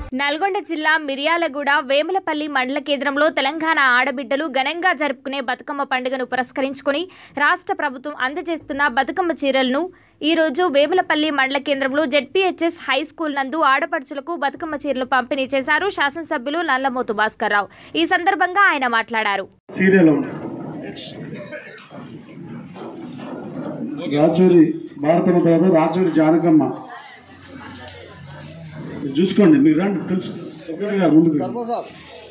నల్గొండ జిల్లా మిర్యాలగూడ వేములపల్లి మండల కేంద్రంలో తెలంగాణ ఆడబిడ్డలు ఘనంగా జరుపుకునే బతుకమ్మ పండుగను పురస్కరించుకుని రాష్ట్ర ప్రభుత్వం అందజేస్తున్న బతుకమ్మ చీరలను ఈ రోజు వేములపల్లి మండల కేంద్రంలో జెడ్పీహెచ్ఎస్ హై స్కూల్ నందు ఆడపడుచులకు బతుకమ్మ చీరలు పంపిణీ చేశారు శాసనసభ్యులు నల్లమోతు భాస్కర్ రావు ఈ సందర్భంగా ఆయన మాట్లాడారు సీరియల్ ఉంది రాచూరి భారతమ్మ తర్వాత రాచూరి జానకమ్మ ఇది చూసుకోండి మీరు రండి తెలుసు సెక్రటరీ గారు ముందుకు రండి.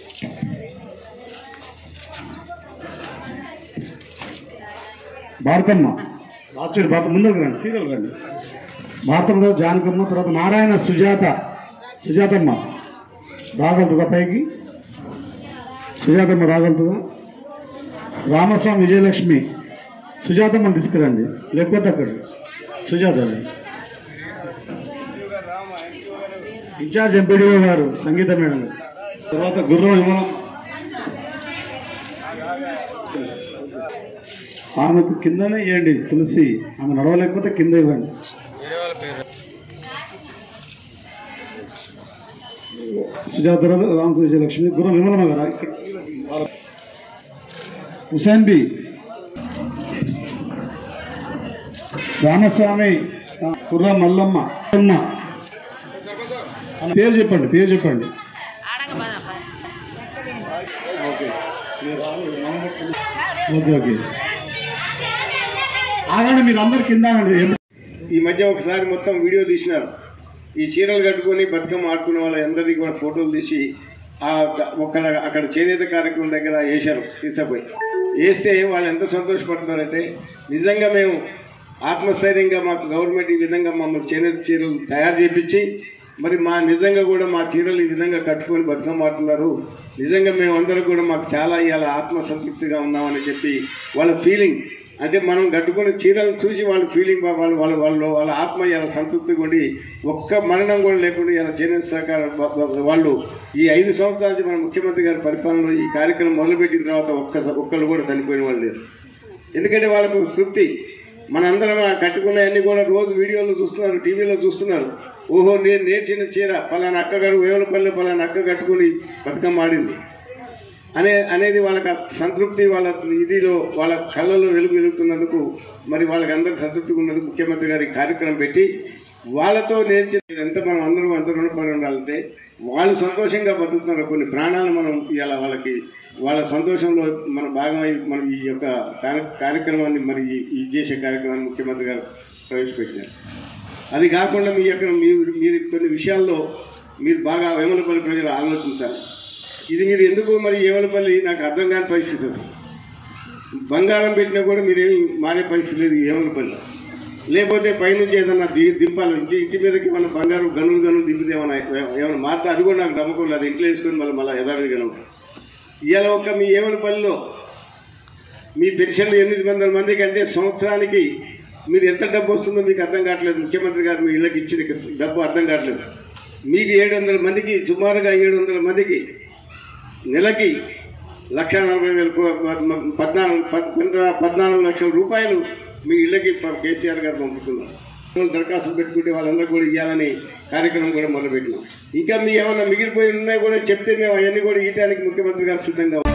భారతమ్మ రాచూరి భారత ముందుకు రండి సీరియల్ రండి భారతమ్మ జానకమ్మ తర్వాత నారాయణ సుజాత సుజాతమ్మ రాగలుగుతుందా పైకి సుజాతమ్మ రాగలుగుతుందా రామస్వామి విజయలక్ష్మి సుజాతమ్మ తీసుకురండి లేకపోతే అక్కడ సుజాత ఇన్ఛార్జ్ ఎంపీడీఓ గారు సంగీత మేడం గారు. తర్వాత గుర్రం విమలం ఆమెకు కిందనే ఇవ్వండి తులసి ఆమె నడవలేకపోతే కింద ఇవ్వండి సుజాత రామ విజయలక్ష్మి గుర్రం విమలమ్మ గారు ఇక్కడ హుసేన్ బి రామస్వామి కుర్ర మల్లమ్మ అమ్మ అన్న పేరు చెప్పండి పేరు చెప్పండి ఓకే ఓకే ఆగండి మీరు అందరు కింద ఆగండి ఏం- ఈ మధ్య ఒకసారి మొత్తం వీడియో తీసినారు ఈ చీరలు కట్టుకొని బతుకమ్మ ఆడుకునే వాళ్ళ అందరినీ కూడా ఫోటోలు తీసి ఆ ద- ఒక అక్కడ చేనేత కార్యక్రమం దగ్గర వేశారు తీసుకుపోయి వేస్తే వాళ్ళు ఎంత సంతోషపడుతున్నారంటే నిజంగా మేము ఆత్మస్థైర్యంగా మాకు గవర్నమెంట్ ఈ విధంగా మమ్మల్ని చేనేత చీరలు తయారు చేపించి మరి మా నిజంగా కూడా మా చీరలు ఈ విధంగా కట్టుకొని బతుకమ్మ ఆడుతున్నారు నిజంగా మేము అందరం కూడా మాకు చాలా ఇవాళ ఆత్మసంతృప్తిగా ఉన్నామని చెప్పి వాళ్ళ ఫీలింగ్ అంటే మనం కట్టుకున్న చీరలను చూసి వాళ్ళ ఫీలింగ్ వాళ్ళు వాళ్ళ వాళ్ళు వాళ్ళ ఆత్మ ఇలా సంతృప్తిగా ఉండి ఒక్క మరణం కూడా లేకుండా ఇలా చేనేత సహకార బ- బ- వాళ్ళు ఈ ఐదు సంవత్సరాల నుంచి మన ముఖ్యమంత్రి గారి పరిపాలనలో ఈ కార్యక్రమం మొదలుపెట్టిన తర్వాత ఒక్క ఒక్కళ్ళు కూడా చనిపోయిన వాళ్ళు లేరు ఎందుకంటే వాళ్ళకు తృప్తి మనందరం ఆ కట్టుకున్నవన్నీ కూడా రోజు వీడియోలో చూస్తున్నారు టీవీలో చూస్తున్నారు ఓహో నేను నేర్చిన చీర పలానా అక్క గారు వేవలపల్లి పలానా అక్క కట్టుకుని బతుకమ్మ ఆడింది అనే అనేది వాళ్ళకి ఆ సంతృప్తి వాళ్ళ ఇదిలో వాళ్ళ కళ్ళలో వెలుగు వెలుగుతున్నందుకు మరి వాళ్ళకి అందరికి సంతృప్తిగా ఉన్నందుకు ముఖ్యమంత్రి గారి కార్యక్రమం పెట్టి వాళ్ళతో నేర్చిన ఎంత మనం అందరం ఎంత రుణపడి ఉండాలంటే వాళ్ళు సంతోషంగా బతుకుతున్నారు కొన్ని ప్రాణాలు మనం ఇలా వాళ్ళకి వాళ్ళ సంతోషంలో మన భాగమై మనం ఈ యొక్క కార్య- కార్యక్రమాన్ని మరి ఈ- ఈ చేసే కార్యక్రమాన్ని ముఖ్యమంత్రి గారు ప్రవేశపెట్టారు అది కాకుండా మీ యొక్క మీరు మీరు కొన్ని విషయాల్లో మీరు బాగా వేమలపల్లి ప్రజలు ఆలోచించాలి ఇది మీరు ఎందుకు మరి ఏమలపల్లి నాకు అర్థం కాని పరిస్థితి అసలు బంగారం పెట్టినా కూడా మీరేమి మారే పరిస్థితి లేదు ఏమలపల్లి లేకపోతే పైనుంచి ఏదన్నా ది దింపాలి ఇంటి ఇంటి మీదకి ఏమన్నా బంగారం గనులు గనులు దింపితే ఏమన్నా ఏమైనా మారితే అది కూడా నాకు నమ్మకం లేదు ఇంట్లో వేసుకొని మళ్ళీ మళ్ళీ యథావిధిగా ఉంటాం ఇవాళ ఒక మీ ఏమలపల్లిలో మీ పెన్షన్లు ఎనిమిది వందల మందికి అంటే సంవత్సరానికి మీరు ఎంత డబ్బు వస్తుందో మీకు అర్థం కావట్లేదు ముఖ్యమంత్రి గారు మీ ఇళ్ళకి ఇచ్చిన డబ్బు అర్థం కావట్లేదు మీకు ఏడు వందల మందికి సుమారుగా ఏడు వందల మందికి నెలకి లక్ష నలభై వేల కో- పద్నాలుగు పద్- పద్నాలుగు లక్షల రూపాయలు మీ ఇళ్ళకి ప- కేసీఆర్ గారు పంపుతున్నారు వాళ్ళు దరఖాస్తులు పెట్టుకుంటే వాళ్ళందరూ కూడా ఇవ్వాలని కార్యక్రమం కూడా మొదలుపెట్టినాం ఇంకా మీ ఏమైనా మిగిలిపోయి ఉన్నాయి కూడా చెప్తే మేము అవన్నీ కూడా ఇవ్వడానికి ముఖ్యమంత్రి గారు సిద్ధంగా